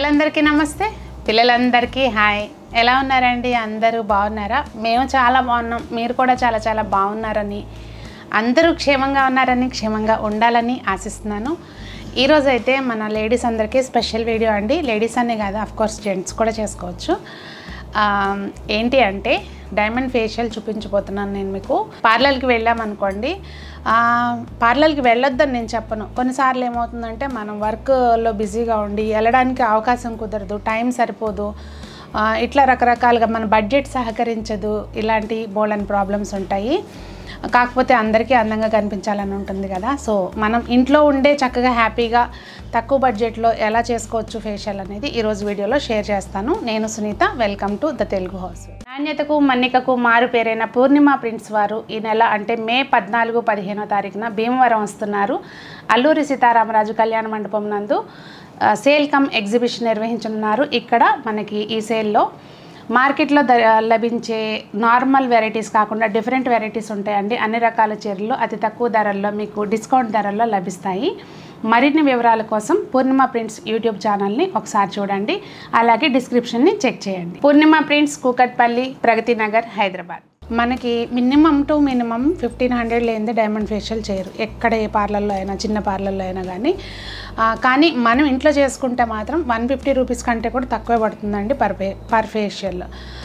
పిల్లలందరికీ నమస్తే పిల్లలందరికీ హాయ్ ఎలా ఉన్నారండి అందరూ బాగున్నారా మేము చాలా బాగున్నాం మీరు కూడా చాలా చాలా బాగున్నారని అందరూ క్షేమంగా ఉన్నారని క్షేమంగా ఉండాలని ఆశిస్తున్నాను ఈరోజు అయితే మన లేడీస్ అందరికీ స్పెషల్ వీడియో అండి లేడీస్ అనే కాదు అఫ్ కోర్స్ జెంట్స్ కూడా చేసుకోవచ్చు ఆ, ఏంటి అంటే డైమండ్ ఫేషియల్ చూపించబోతున్నాను నేను మీకు పార్లర్కి వెళ్ళామనుకోండి ఆ, పార్లర్కి వెళ్ళొద్దని నేను చెప్పను కొన్నిసార్లు ఏమవుతుందంటే మనం వర్క్లో బిజీగా ఉండి వెళ్ళడానికి అవకాశం కుదరదు టైం సరిపోదు ఆ, ఇట్లా రకరకాలుగా మన బడ్జెట్ సహకరించదు ఇలాంటి బోల్డన్ ప్రాబ్లమ్స్ ఉంటాయి కాకపోతే అందరికీ అందంగా కనిపించాలని ఉంటుంది కదా సో మనం ఇంట్లో ఉండే చక్కగా హ్యాపీగా తక్కువ బడ్జెట్లో ఎలా చేసుకోవచ్చు ఫేషియల్ అనేది ఈరోజు వీడియోలో షేర్ చేస్తాను నేను Sunitha welcome to the Telugu house నాణ్యతకు మన్నికకు మారు పేరైన పూర్ణిమ ప్రింట్స్ వారు ఈ నెల అంటే మే పద్నాలుగు పదిహేనో తారీఖున భీమవరం వస్తున్నారు అల్లూరి సీతారామరాజు కళ్యాణ మండపం నందు ఆ, సేల్ కమ్ ఎగ్జిబిషన్ నిర్వహించనున్నారు ఇక్కడ మనకి ఈ సేల్లో మార్కెట్లో ద లభించే నార్మల్ వెరైటీస్ కాకుండా డిఫరెంట్ వెరైటీస్ ఉంటాయండి అన్ని రకాల చీరలు అతి తక్కువ ధరల్లో మీకు డిస్కౌంట్ ధరల్లో లభిస్తాయి మరిన్ని వివరాల కోసం పూర్ణిమ ప్రింట్స్ యూట్యూబ్ ఛానల్ని ఒకసారి చూడండి అలాగే డిస్క్రిప్షన్ని చెక్ చేయండి పూర్ణిమ ప్రింట్స్ కూకట్పల్లి ప్రగతి నగర్ హైదరాబాద్ మనకి minimum to minimum fifteen hundred లేనిదే డైమండ్ ఫేషియల్ చేయరు ఎక్కడ ఏ పార్లర్లో అయినా చిన్న పార్లర్లో అయినా కానీ ఆ, కానీ మనం ఇంట్లో చేసుకుంటే మాత్రం వన్ ఫిఫ్టీ రూపీస్ కంటే కూడా తక్కువే పడుతుందండి పర్ ఫే పర్ ఫేషియల్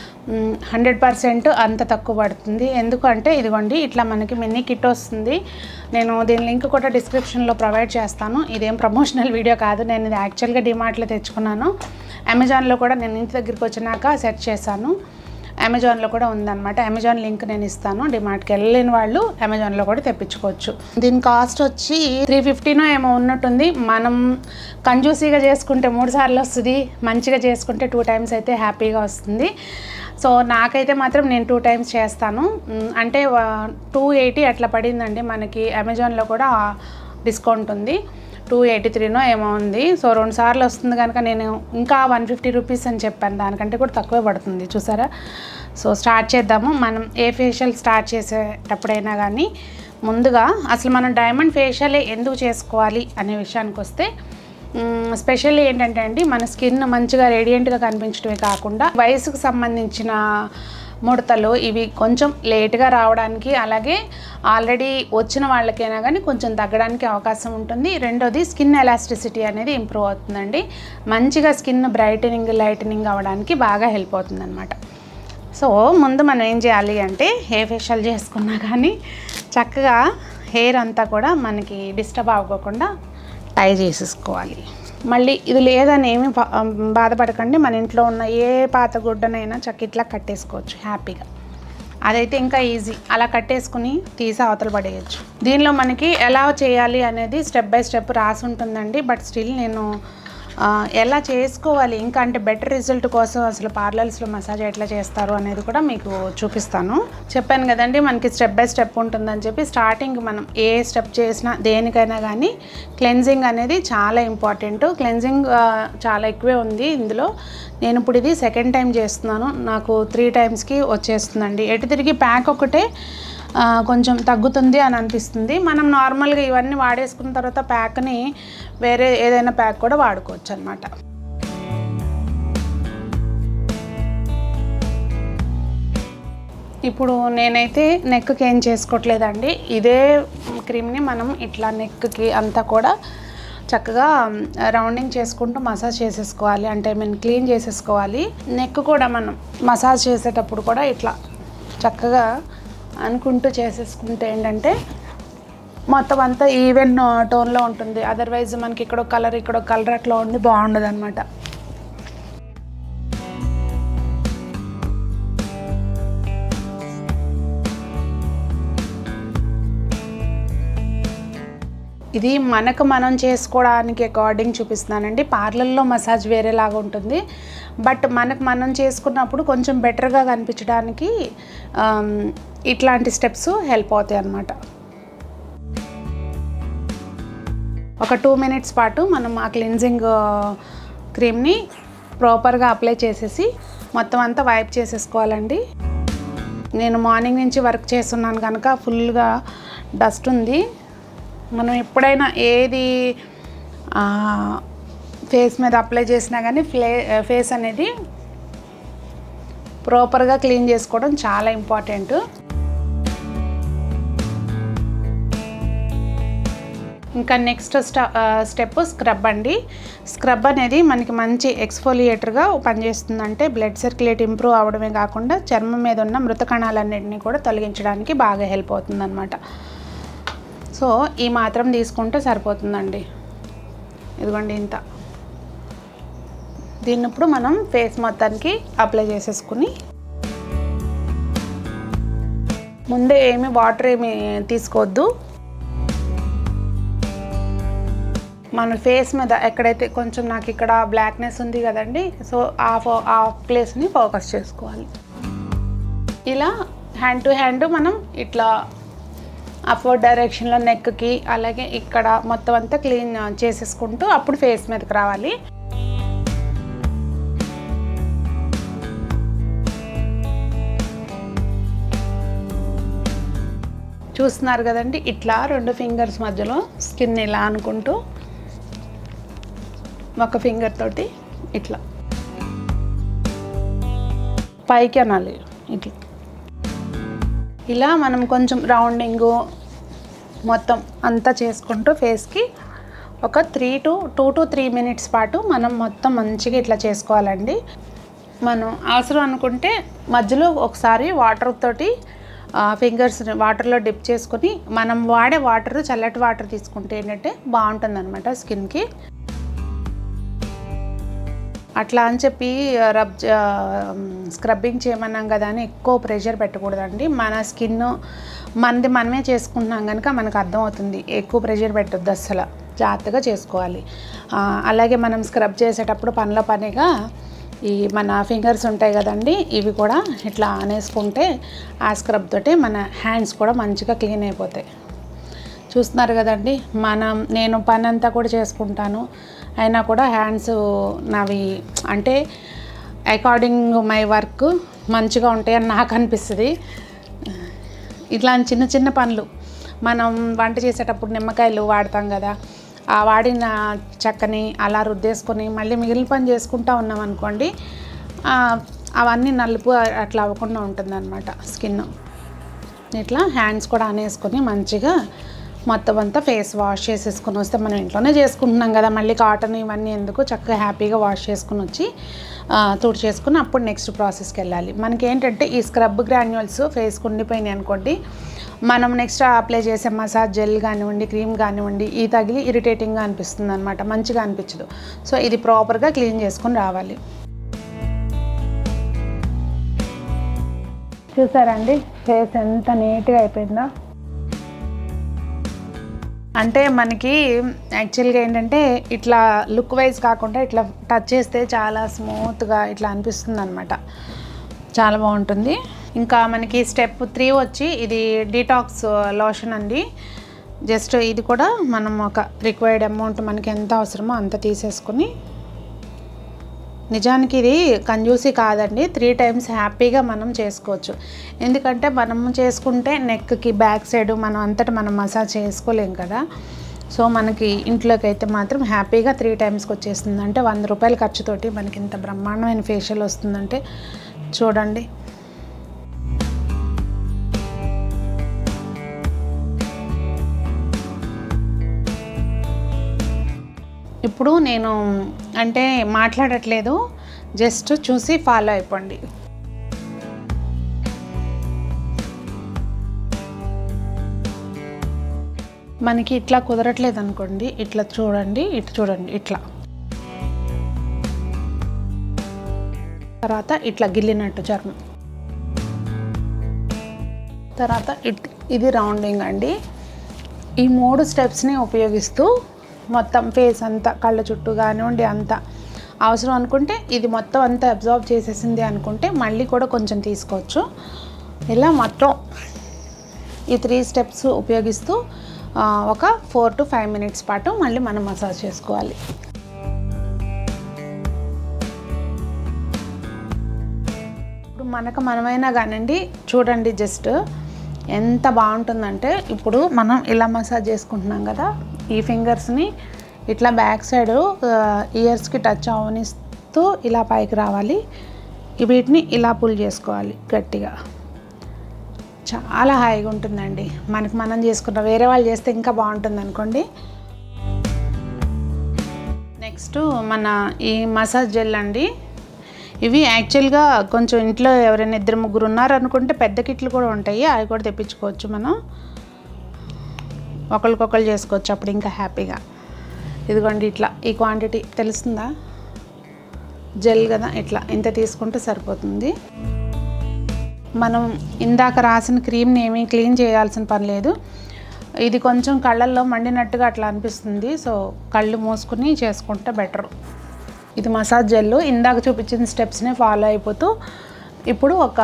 హండ్రెడ్ పర్సెంట్ అంత తక్కువ పడుతుంది ఎందుకంటే ఇదిగోండి ఇట్లా మనకి మినీ కిట్ వస్తుంది నేను దీని లింక్ కూడా డిస్క్రిప్షన్లో ప్రొవైడ్ చేస్తాను ఇదేం ప్రమోషనల్ వీడియో కాదు నేను ఇది యాక్చువల్గా డిమార్ట్లో తెచ్చుకున్నాను అమెజాన్లో కూడా నేను ఇంటి దగ్గరికి వచ్చినాక సెర్చ్ చేశాను అమెజాన్లో కూడా ఉందన్నమాట అమెజాన్ లింక్ నేను ఇస్తాను డిమార్ట్కి వెళ్ళలేని వాళ్ళు అమెజాన్లో కూడా తెప్పించుకోవచ్చు దీని కాస్ట్ వచ్చి త్రీ ఫిఫ్టీనో ఏమో ఉన్నట్టుంది మనం కంజూసీగా చేసుకుంటే మూడు సార్లు వస్తుంది మంచిగా చేసుకుంటే టూ టైమ్స్ అయితే హ్యాపీగా వస్తుంది సో నాకైతే మాత్రం నేను టూ టైమ్స్ చేస్తాను మ్, అంటే టూ ఎయిటీ అట్లా పడిందండి మనకి అమెజాన్లో కూడా డిస్కౌంట్ ఉంది టూ ఎయిటీ త్రీనో ఏమో ఉంది సో రెండు సార్లు వస్తుంది కనుక నేను ఇంకా వన్ ఫిఫ్టీ రూపీస్ అని చెప్పాను దానికంటే కూడా తక్కువే పడుతుంది చూసారా సో స్టార్ట్ చేద్దాము మనం ఏ ఫేషియల్ స్టార్ట్ చేసేటప్పుడైనా కానీ ముందుగా అసలు మనం డైమండ్ ఫేషియలే ఎందుకు చేసుకోవాలి అనే విషయానికి వస్తే స్పెషల్లీ ఏంటంటే అండి మన స్కిన్ మంచిగా రేడియంట్గా కనిపించడమే కాకుండా వయసుకు సంబంధించిన ముడతలు ఇవి కొంచెం లేట్గా రావడానికి అలాగే ఆల్రెడీ వచ్చిన వాళ్ళకైనా కానీ కొంచెం తగ్గడానికి అవకాశం ఉంటుంది రెండోది స్కిన్ ఎలాస్టిసిటీ అనేది ఇంప్రూవ్ అవుతుందండి మంచిగా స్కిన్ బ్రైటనింగ్ లైటనింగ్ అవ్వడానికి బాగా హెల్ప్ అవుతుంది అనమాట సో ముందు మనం ఏం చేయాలి అంటే హెయిర్ ఫేషియల్ చేసుకున్నా కానీ చక్కగా హెయిర్ అంతా కూడా మనకి డిస్టర్బ్ అవ్వకుండా టై చేసేసుకోవాలి మళ్ళీ ఇది లేదని ఏమి బా- బాధపడకండి మన ఇంట్లో ఉన్న ఏ పాత గుడ్డనైనా చక్క ఇట్లా కట్టేసుకోవచ్చు హ్యాపీగా అదైతే ఇంకా ఈజీ అలా కట్టేసుకుని తీసి అవతల పడేయచ్చు దీనిలో మనకి ఎలా చేయాలి అనేది స్టెప్ బై స్టెప్ రాసి ఉంటుందండి బట్ స్టిల్ నేను ఆ, ఎలా చేసుకోవాలి ఇంకా అంటే బెటర్ రిజల్ట్ కోసం అసలు పార్లర్స్లో మసాజ్ ఎట్లా చేస్తారు అనేది కూడా మీకు చూపిస్తాను చెప్పాను కదండి మనకి స్టెప్ బై స్టెప్ ఉంటుందని చెప్పి స్టార్టింగ్ మనం ఏ స్టెప్ చేసినా దేనికైనా కానీ క్లెన్జింగ్ అనేది చాలా ఇంపార్టెంట్ క్లెన్జింగ్ చాలా ఎక్కువే ఉంది ఇందులో నేను ఇప్పుడు ఇది సెకండ్ టైం చేస్తున్నాను నాకు త్రీ టైమ్స్కి వచ్చేస్తుందండి ఎటు తిరిగి ప్యాక్ ఒకటే ఆ, కొంచెం తగ్గుతుంది అని అనిపిస్తుంది మనం నార్మల్గా ఇవన్నీ వాడేసుకున్న తర్వాత ప్యాక్ని వేరే ఏదైనా ప్యాక్ కూడా వాడుకోవచ్చు అనమాట ఇప్పుడు నేనైతే నెక్కి ఏం చేసుకోవట్లేదండి ఇదే క్రీమ్ని మనం ఇట్లా నెక్కి అంతా కూడా చక్కగా రౌండింగ్ చేసుకుంటూ మసాజ్ చేసేసుకోవాలి అంటే మీన్ క్లీన్ చేసేసుకోవాలి నెక్ కూడా మనం మసాజ్ చేసేటప్పుడు కూడా ఇట్లా చక్కగా అనుకుంటూ చేసేసుకుంటే ఏంటంటే మొత్తం అంతా ఈవెన్ టోన్లో ఉంటుంది అదర్వైజ్ మనకి ఇక్కడ కలర్ ఇక్కడ కలర్ అట్లా ఉండి బాగుండదు అనమాట ఇది మనకు మనం చేసుకోవడానికి అకార్డింగ్ చూపిస్తున్నానండి పార్లర్లో మసాజ్ వేరేలాగా ఉంటుంది బట్ మనకు మనం చేసుకున్నప్పుడు కొంచెం బెటర్గా కనిపించడానికి ఆమ్, ఇట్లాంటి స్టెప్స్ హెల్ప్ అవుతాయి అన్నమాట ఒక టూ మినిట్స్ పాటు మనం ఆ క్లిన్జింగ్ క్రీమ్ని ప్రాపర్గా అప్లై చేసేసి మొత్తం అంతా వైప్ చేసేసుకోవాలండి నేను మార్నింగ్ నుంచి వర్క్ చేస్తున్నాను కనుక ఫుల్గా డస్ట్ ఉంది మనం ఎప్పుడైనా ఏది ఫేస్ మీద అప్లై చేసినా కానీ ఫ్లే ఫేస్ అనేది ప్రాపర్గా క్లీన్ చేసుకోవడం చాలా ఇంపార్టెంట్ ఇంకా నెక్స్ట్ స్టెప్ స్క్రబ్ అండి స్క్రబ్ అనేది మనకి మంచి ఎక్స్ఫోలియేటర్గా పనిచేస్తుంది అంటే బ్లడ్ సర్క్యులేట్ ఇంప్రూవ్ అవడమే కాకుండా చర్మం మీద ఉన్న మృత కణాలన్నింటినీ కూడా తొలగించడానికి బాగా హెల్ప్ అవుతుంది అనమాట సో ఈ మాత్రం తీసుకుంటే సరిపోతుందండి ఇదిగోండి ఇంత దీన్ని ఇప్పుడు మనం ఫేస్ మొత్తానికి అప్లై చేసేసుకుని ముందే ఏమి వాటర్ ఏమి తీసుకోవద్దు మన ఫేస్ మీద ఎక్కడైతే కొంచెం నాకు ఇక్కడ బ్లాక్నెస్ ఉంది కదండి సో ఆ ఫో ఆ ప్లేస్ని ఫోకస్ చేసుకోవాలి ఇలా హ్యాండ్ టు హ్యాండ్ మనం ఇట్లా అప్వర్డ్ డైరెక్షన్లో నెక్కి అలాగే ఇక్కడ మొత్తం అంతా క్లీన్ చేసేసుకుంటూ అప్పుడు ఫేస్ మీదకి రావాలి చూస్తున్నారు కదండి ఇట్లా రెండు ఫింగర్స్ మధ్యలో స్కిన్ ఇలా అనుకుంటూ ఒక ఫింగర్ తోటి ఇట్లా పైకి అనాలి ఇట్లా ఇలా మనం కొంచెం రౌండింగు మొత్తం అంతా చేసుకుంటూ ఫేస్కి ఒక three to two to three minutes పాటు మనం మొత్తం మంచిగా ఇట్లా చేసుకోవాలండి మనం అవసరం అనుకుంటే మధ్యలో ఒకసారి వాటర్ తోటి ఫింగర్స్ వాటర్లో డిప్ చేసుకొని మనం వాడే వాటర్ చల్లటి వాటర్ తీసుకుంటే ఏంటంటే బాగుంటుంది అనమాట స్కిన్కి అట్లా అని చెప్పి రబ్ స్క్రబ్బింగ్ చేయమన్నాం కదా అని ఎక్కువ ప్రెషర్ పెట్టకూడదండి మన స్కిన్ మనది మనమే చేసుకుంటున్నాం కనుక మనకు అర్థమవుతుంది ఎక్కువ ప్రెషర్ పెట్టద్దు అస్సలు జాగ్రత్తగా చేసుకోవాలి ఆ, అలాగే మనం స్క్రబ్ చేసేటప్పుడు పనిలో పనిగా ఈ మన ఫింగర్స్ ఉంటాయి కదండి ఇవి కూడా ఇట్లా అనేసుకుంటే ఆ స్క్రబ్ తోటి మన హ్యాండ్స్ కూడా మంచిగా క్లీన్ అయిపోతాయి చూస్తున్నారు కదండి మనం నేను పని అంతా కూడా చేసుకుంటాను అయినా కూడా హ్యాండ్స్ నావి అంటే అకార్డింగ్ మై వర్క్ మంచిగా ఉంటాయని నాకు అనిపిస్తుంది ఇట్లాంటి చిన్న చిన్న పనులు మనం వంట చేసేటప్పుడు నిమ్మకాయలు వాడతాం కదా ఆ వాడిన చెక్కని అలా రుద్దేసుకొని మళ్ళీ మిగిలిన పని చేసుకుంటా ఉన్నాం అనుకోండి ఆ, అవన్నీ నలుపు అట్లా అవ్వకుండా ఉంటుంది స్కిన్ ఇట్లా హ్యాండ్స్ కూడా అనేసుకొని మంచిగా మొత్తం అంతా ఫేస్ వాష్ చేసేసుకొని వస్తే మనం ఇంట్లోనే చేసుకుంటున్నాం కదా మళ్ళీ కాటన్ ఇవన్నీ ఎందుకు చక్కగా హ్యాపీగా వాష్ చేసుకుని వచ్చి ఆ, తుడి చేసుకుని అప్పుడు నెక్స్ట్ ప్రాసెస్కి వెళ్ళాలి మనకి ఏంటంటే ఈ స్క్రబ్ గ్రాన్యువల్స్ ఫేస్కి ఉండిపోయినాయి అనుకోండి మనం నెక్స్ట్ అప్లై చేసే మసాజ్ జెల్ కానివ్వండి క్రీమ్ కానివ్వండి ఈ తగిలి ఇరిటేటింగ్గా అనిపిస్తుంది అనమాట మంచిగా అనిపించదు సో ఇది ప్రాపర్గా క్లీన్ చేసుకొని రావాలి చూసారండి ఫేస్ ఎంత నీట్గా అయిపోయిందో అంటే మనకి యాక్చువల్గా ఏంటంటే ఇట్లా లుక్ వైజ్ కాకుండా ఇట్లా టచ్ చేస్తే చాలా స్మూత్గా ఇట్లా అనిపిస్తుంది అనమాట చాలా బాగుంటుంది ఇంకా మనకి స్టెప్ త్రీ వచ్చి ఇది డీటాక్స్ లోషన్ అండి జస్ట్ ఇది కూడా మనం ఒక రిక్వైర్డ్ అమౌంట్ మనకి ఎంత అవసరమో అంత తీసేసుకుని నిజానికి ఇది కంజూసీ కాదండి త్రీ టైమ్స్ హ్యాపీగా మనం చేసుకోవచ్చు ఎందుకంటే మనం చేసుకుంటే నెక్కి బ్యాక్ సైడ్ మనం అంతటా మనం మసాజ్ చేసుకోలేం కదా సో మనకి ఇంట్లోకి అయితే మాత్రం హ్యాపీగా త్రీ టైమ్స్కి వచ్చేస్తుంది అంటే వంద రూపాయల ఖర్చుతోటి మనకి ఇంత బ్రహ్మాండమైన ఫేషియల్ వస్తుందంటే చూడండి ఇప్పుడు నేను అంటే మాట్లాడట్లేదు జస్ట్ చూసి ఫాలో అయిపోండి మనకి ఇట్లా కుదరట్లేదు అనుకోండి ఇట్లా చూడండి ఇటు చూడండి ఇట్లా తర్వాత ఇట్లా గిల్లినట్టు చర్మం తర్వాత ఇట్ ఇది రౌండింగ్ అండి ఈ మూడు స్టెప్స్ని ఉపయోగిస్తూ మొత్తం ఫేస్ అంతా కళ్ళ చుట్టూ కానివ్వండి అంతా అవసరం అనుకుంటే ఇది మొత్తం అంతా అబ్జార్బ్ చేసేసింది అనుకుంటే మళ్ళీ కూడా కొంచెం తీసుకోవచ్చు ఇలా మొత్తం ఈ త్రీ స్టెప్స్ ఉపయోగిస్తూ ఆ, ఒక ఫోర్ టు ఫైవ్ మినిట్స్ పాటు మళ్ళీ మనం మసాజ్ చేసుకోవాలి ఇప్పుడు మనకు మనమైనా కానివ్వండి చూడండి జస్ట్ ఎంత బాగుంటుందంటే ఇప్పుడు మనం ఇలా మసాజ్ చేసుకుంటున్నాం కదా ఈ ఫింగర్స్ని ఇట్లా బ్యాక్ సైడ్ ఇయర్స్కి టచ్ అవనిస్తూ ఇలా పైకి రావాలి వీటిని ఇలా పుల్ చేసుకోవాలి గట్టిగా చాలా హాయిగా ఉంటుందండి మనకి మనం చేసుకున్న వేరే వాళ్ళు చేస్తే ఇంకా బాగుంటుంది అనుకోండి నెక్స్ట్ మన ఈ మసాజ్ జెల్ అండి ఇవి యాక్చువల్గా కొంచెం ఇంట్లో ఎవరైనా ఇద్దరు ముగ్గురు ఉన్నారు అనుకుంటే పెద్ద కిట్లు కూడా ఉంటాయి అవి కూడా తెప్పించుకోవచ్చు మనం ఒకరికొకరు చేసుకోవచ్చు అప్పుడు ఇంకా హ్యాపీగా ఇదిగోండి ఇట్లా ఈ క్వాంటిటీ తెలుస్తుందా జెల్ కదా ఇట్లా ఇంత తీసుకుంటే సరిపోతుంది మనం ఇందాక రాసిన క్రీమ్ని ఏమీ క్లీన్ చేయాల్సిన పని లేదు ఇది కొంచెం కళ్ళల్లో మండినట్టుగా అట్లా అనిపిస్తుంది సో కళ్ళు మూసుకుని చేసుకుంటే బెటర్ ఇది మసాజ్ జెల్ ఇందాక చూపించిన స్టెప్స్ని ఫాలో అయిపోతూ ఇప్పుడు ఒక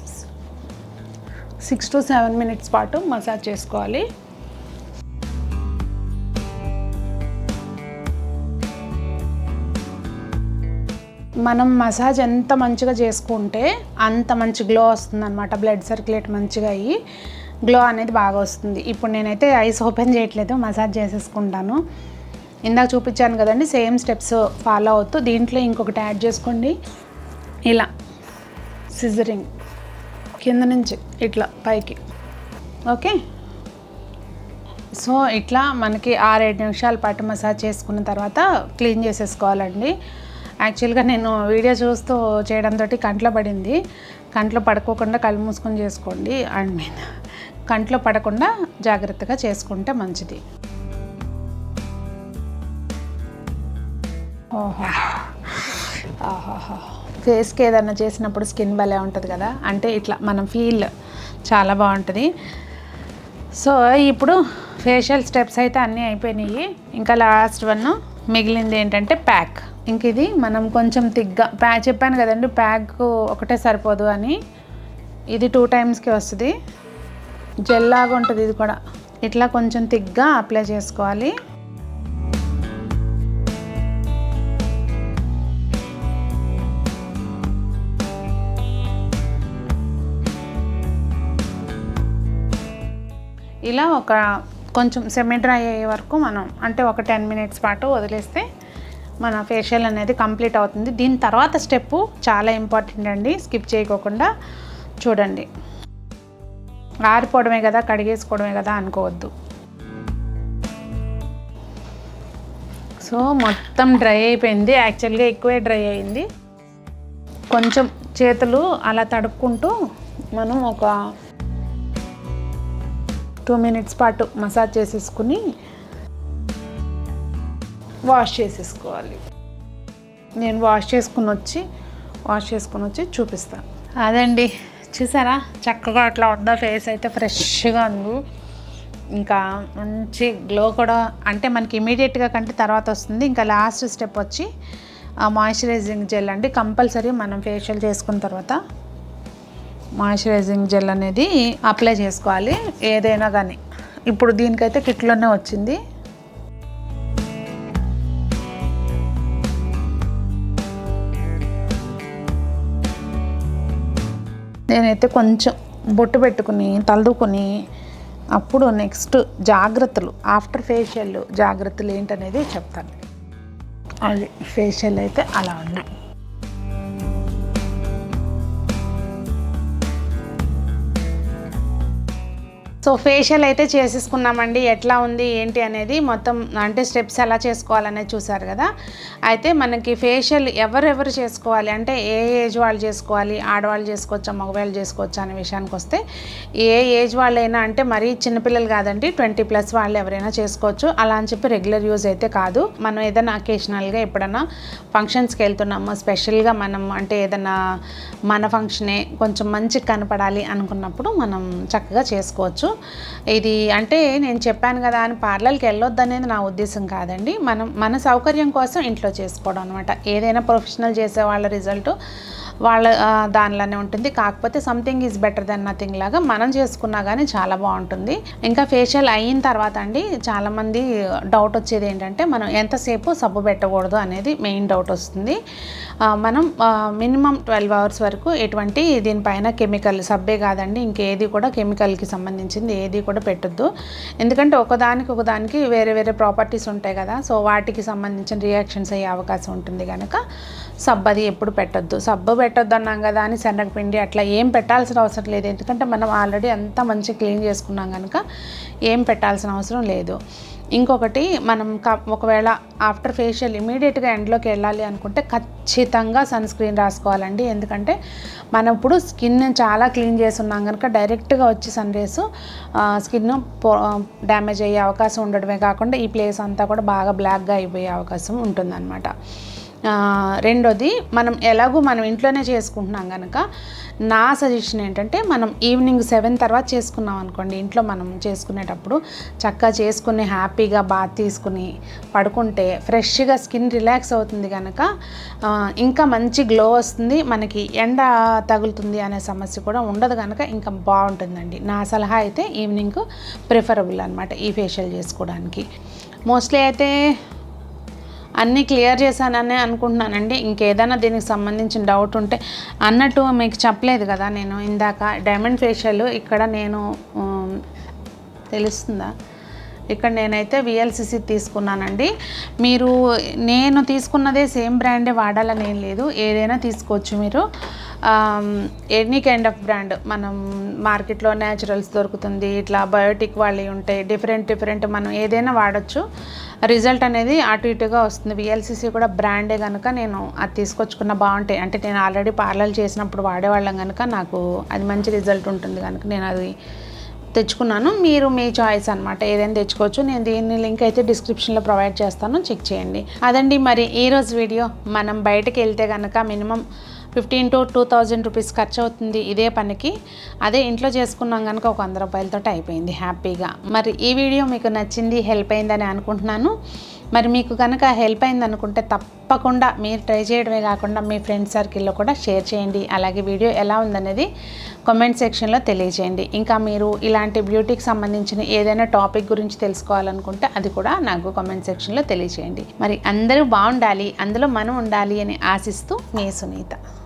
సిక్స్ టు సెవెన్ మినిట్స్ పాటు మసాజ్ చేసుకోవాలి మనం మసాజ్ ఎంత మంచిగా చేసుకుంటే అంత మంచి గ్లో వస్తుంది అనమాట బ్లడ్ సర్క్యులేట్ మంచిగా అయ్యి గ్లో అనేది బాగా వస్తుంది ఇప్పుడు నేనైతే ఐస్ ఓపెన్ చేయట్లేదు మసాజ్ చేసేసుకుంటాను ఇందాక చూపించాను కదండి సేమ్ స్టెప్స్ ఫాలో అవుతూ దీంట్లో ఇంకొకటి యాడ్ చేసుకోండి ఇలా సిజరింగ్ కింద నుంచి ఇట్లా పైకి ఓకే సో ఇట్లా మనకి ఆరేడు నిమిషాల పాటు మసాజ్ చేసుకున్న తర్వాత క్లీన్ చేసేసుకోవాలండి యాక్చువల్గా నేను వీడియో చూస్తూ చేయడంతో కంట్లో పడింది కంట్లో పడుకోకుండా కళ్ళు మూసుకొని చేసుకోండి అండ్ మీన్ కంట్లో పడకుండా జాగ్రత్తగా చేసుకుంటే మంచిది ఓహో ఆహాహా ఫేస్కి ఏదైనా చేసినప్పుడు స్కిన్ భలే ఉంటుంది కదా అంటే ఇట్లా మనం ఫీల్ చాలా బాగుంటుంది సో ఇప్పుడు ఫేషియల్ స్టెప్స్ అయితే అన్నీ అయిపోయినాయి ఇంకా లాస్ట్ వన్ మిగిలింది ఏంటంటే ప్యాక్ ఇంక ఇది మనం కొంచెం తిగ్గా ప్యా చెప్పాను కదండి ప్యాక్ ఒకటే సరిపోదు అని ఇది టూ టైమ్స్కి వస్తుంది జెల్ లాగా ఉంటుంది ఇది కూడా ఇట్లా కొంచెం తిగ్గా అప్లై చేసుకోవాలి ఇలా ఒక కొంచెం సెమీ డ్రై అయ్యే వరకు మనం అంటే ఒక టెన్ మినిట్స్ పాటు వదిలేస్తే మన ఫేషియల్ అనేది కంప్లీట్ అవుతుంది దీని తర్వాత స్టెప్ చాలా ఇంపార్టెంట్ అండి స్కిప్ చేయకోకుండా చూడండి ఆరిపోవడమే కదా కడిగేసుకోవడమే కదా అనుకోవద్దు సో మొత్తం డ్రై అయిపోయింది యాక్చువల్గా ఎక్కువే డ్రై అయింది కొంచెం చేతులు అలా తడుపుకుంటూ మనం ఒక టూ మినిట్స్ పాటు మసాజ్ చేసేసుకుని వాష్ చేసేసుకోవాలి నేను వాష్ చేసుకుని వచ్చి వాష్ చేసుకుని వచ్చి చూపిస్తాను అదండి చూసారా చక్కగా అట్లా ఉందా ఫేస్ అయితే ఫ్రెష్గా ఉంది ఇంకా మంచి గ్లో కూడా అంటే మనకి ఇమీడియట్గా కంటే తర్వాత వస్తుంది ఇంకా లాస్ట్ స్టెప్ వచ్చి మాయిశ్చరైజింగ్ జెల్ అండి కంపల్సరీ మనం ఫేషియల్ చేసుకున్న తర్వాత మాయిశ్చరైజింగ్ జెల్ అనేది అప్లై చేసుకోవాలి ఏదైనా కానీ ఇప్పుడు దీనికైతే కిట్లోనే వచ్చింది నేనైతే కొంచెం బొట్టు పెట్టుకుని తలదుకుని అప్పుడు నెక్స్ట్ జాగ్రత్తలు ఆఫ్టర్ ఫేషియల్ జాగ్రత్తలు ఏంటనేది చెప్తాను అది ఫేషియల్ అయితే అలా ఉంది సో ఫేషియల్ అయితే చేసేసుకున్నామండి ఎట్లా ఉంది ఏంటి అనేది మొత్తం అంటే స్టెప్స్ ఎలా చేసుకోవాలనేది చూసారు కదా అయితే మనకి ఫేషియల్ ఎవరెవరు చేసుకోవాలి అంటే ఏ ఏజ్ వాళ్ళు చేసుకోవాలి ఆడవాళ్ళు చేసుకోవచ్చా మగవాళ్ళు చేసుకోవచ్చా అనే విషయానికి వస్తే ఏ ఏజ్ వాళ్ళైనా అంటే మరీ చిన్నపిల్లలు కాదండి ట్వంటీ ప్లస్ వాళ్ళు ఎవరైనా చేసుకోవచ్చు అలా అని చెప్పి రెగ్యులర్ యూజ్ అయితే కాదు మనం ఏదైనా అకేషనల్గా ఎప్పుడైనా ఫంక్షన్స్కి వెళ్తున్నాము స్పెషల్గా మనం అంటే ఏదైనా మన ఫంక్షనే కొంచెం మంచిగా కనపడాలి అనుకున్నప్పుడు మనం చక్కగా చేసుకోవచ్చు ఇది అంటే నేను చెప్పాను కదా అని పార్లర్కి వెళ్ళొద్దు అనేది నా ఉద్దేశం కాదండి మనం మన సౌకర్యం కోసం ఇంట్లో చేసుకోవడం అనమాట ఏదైనా ప్రొఫెషనల్ చేసే వాళ్ళ రిజల్ట్ వాళ్ళ ఆ, దానిలోనే ఉంటుంది కాకపోతే something is better than nothing లాగా మనం చేసుకున్నా కానీ చాలా బాగుంటుంది ఇంకా ఫేషియల్ అయిన తర్వాత అండి చాలామంది డౌట్ వచ్చేది ఏంటంటే మనం ఎంతసేపు సబ్బు పెట్టకూడదు అనేది మెయిన్ డౌట్ వస్తుంది ఆ, మనం మినిమం ట్వెల్వ్ అవర్స్ వరకు ఎటువంటి దీనిపైన కెమికల్ సబ్బే కాదండి ఇంకేది కూడా కెమికల్కి సంబంధించింది ఏది కూడా పెట్టొద్దు ఎందుకంటే ఒకదానికి ఒకదానికి వేరే వేరే ప్రాపర్టీస్ ఉంటాయి కదా సో వాటికి సంబంధించిన రియాక్షన్స్ అయ్యే అవకాశం ఉంటుంది కనుక సబ్బు అది ఎప్పుడు పెట్టొద్దు సబ్బు పెట్టొద్దు అన్నాం కదా అని శనగపిండి అట్లా ఏం పెట్టాల్సిన అవసరం లేదు ఎందుకంటే మనం ఆల్రెడీ అంతా మంచిగా క్లీన్ చేసుకున్నాం కనుక ఏం పెట్టాల్సిన అవసరం లేదు ఇంకొకటి మనం క- ఒకవేళ ఆఫ్టర్ ఫేషియల్ ఇమీడియట్గా ఎండ్లోకి వెళ్ళాలి అనుకుంటే ఖచ్చితంగా సన్ స్క్రీన్ రాసుకోవాలండి ఎందుకంటే మనం ఇప్పుడు స్కిన్ చాలా క్లీన్ చేసి ఉన్నాం కనుక డైరెక్ట్గా వచ్చి సన్ రేస్ స్కిన్ డ్యామేజ్ అయ్యే అవకాశం ఉండడమే కాకుండా ఈ ప్లేస్ అంతా కూడా బాగా బ్లాక్గా అయిపోయే అవకాశం ఉంటుందన్నమాట ఆ, రెండోది మనం ఎలాగో మనం ఇంట్లోనే చేసుకుంటున్నాం కనుక నా సజెషన్ ఏంటంటే మనం ఈవినింగ్ సెవెన్ తర్వాత చేసుకున్నాం అనుకోండి ఇంట్లో మనం చేసుకునేటప్పుడు చక్కగా చేసుకుని హ్యాపీగా బాత్ తీసుకుని పడుకుంటే ఫ్రెష్గా స్కిన్ రిలాక్స్ అవుతుంది కనుక ఆ, ఇంకా మంచి గ్లో వస్తుంది మనకి ఎండ తగులుతుంది అనే సమస్య కూడా ఉండదు కనుక ఇంకా బాగుంటుందండి నా సలహా అయితే ఈవినింగ్ ప్రిఫరబుల్ అనమాట ఈ ఫేషియల్ చేసుకోవడానికి మోస్ట్లీ అయితే అన్నీ క్లియర్ చేశానని అనుకుంటున్నానండి ఇంకేదైనా దీనికి సంబంధించిన డౌట్ ఉంటే అన్నట్టు మీకు చెప్పలేదు కదా నేను ఇందాక డైమండ్ ఫేషియల్ ఇక్కడ నేను ఉమ్, తెలుస్తుందా ఇక్కడ నేనైతే విఎల్సిసి తీసుకున్నానండి మీరు నేను తీసుకున్నదే సేమ్ బ్రాండే వాడాలని ఏం లేదు ఏదైనా తీసుకోవచ్చు మీరు ఎనీ కైండ్ ఆఫ్ బ్రాండ్ మనం మార్కెట్లో న్యాచురల్స్ దొరుకుతుంది ఇట్లా బయోటిక్ వాళ్ళవి ఉంటాయి డిఫరెంట్ డిఫరెంట్ మనం ఏదైనా వాడచ్చు రిజల్ట్ అనేది అటు ఇటుగా వస్తుంది విఎల్సిసి కూడా బ్రాండే కనుక నేను అది తీసుకొచ్చుకున్న బాగుంటాయి అంటే నేను ఆల్రెడీ పార్లర్ చేసినప్పుడు వాడేవాళ్ళం కనుక నాకు అది మంచి రిజల్ట్ ఉంటుంది కనుక నేను అది తెచ్చుకున్నాను మీరు మీ చాయిస్ అనమాట ఏదైనా తెచ్చుకోవచ్చు నేను దీని లింక్ అయితే డిస్క్రిప్షన్లో ప్రొవైడ్ చేస్తాను చెక్ చేయండి అదండి మరి ఈరోజు వీడియో మనం బయటకు వెళ్తే కనుక minimum fifteen to two thousand rupees ఖర్చు అవుతుంది ఇదే పనికి అదే ఇంట్లో చేసుకున్నాం కనుక ఒక వంద రూపాయలతో అయిపోయింది హ్యాపీగా మరి ఈ వీడియో మీకు నచ్చింది హెల్ప్ అయిందని అనుకుంటున్నాను మరి మీకు కనుక హెల్ప్ అయింది అనుకుంటే తప్పకుండా మీరు ట్రై చేయడమే కాకుండా మీ ఫ్రెండ్ సర్కిల్లో కూడా షేర్ చేయండి అలాగే వీడియో ఎలా ఉందనేది కామెంట్ సెక్షన్లో తెలియజేయండి ఇంకా మీరు ఇలాంటి బ్యూటీకి సంబంధించిన ఏదైనా టాపిక్ గురించి తెలుసుకోవాలనుకుంటే అది కూడా నాకు కామెంట్ సెక్షన్లో తెలియజేయండి మరి అందరూ బాగుండాలి అందులో మనం ఉండాలి అని ఆశిస్తూ మీ సునీత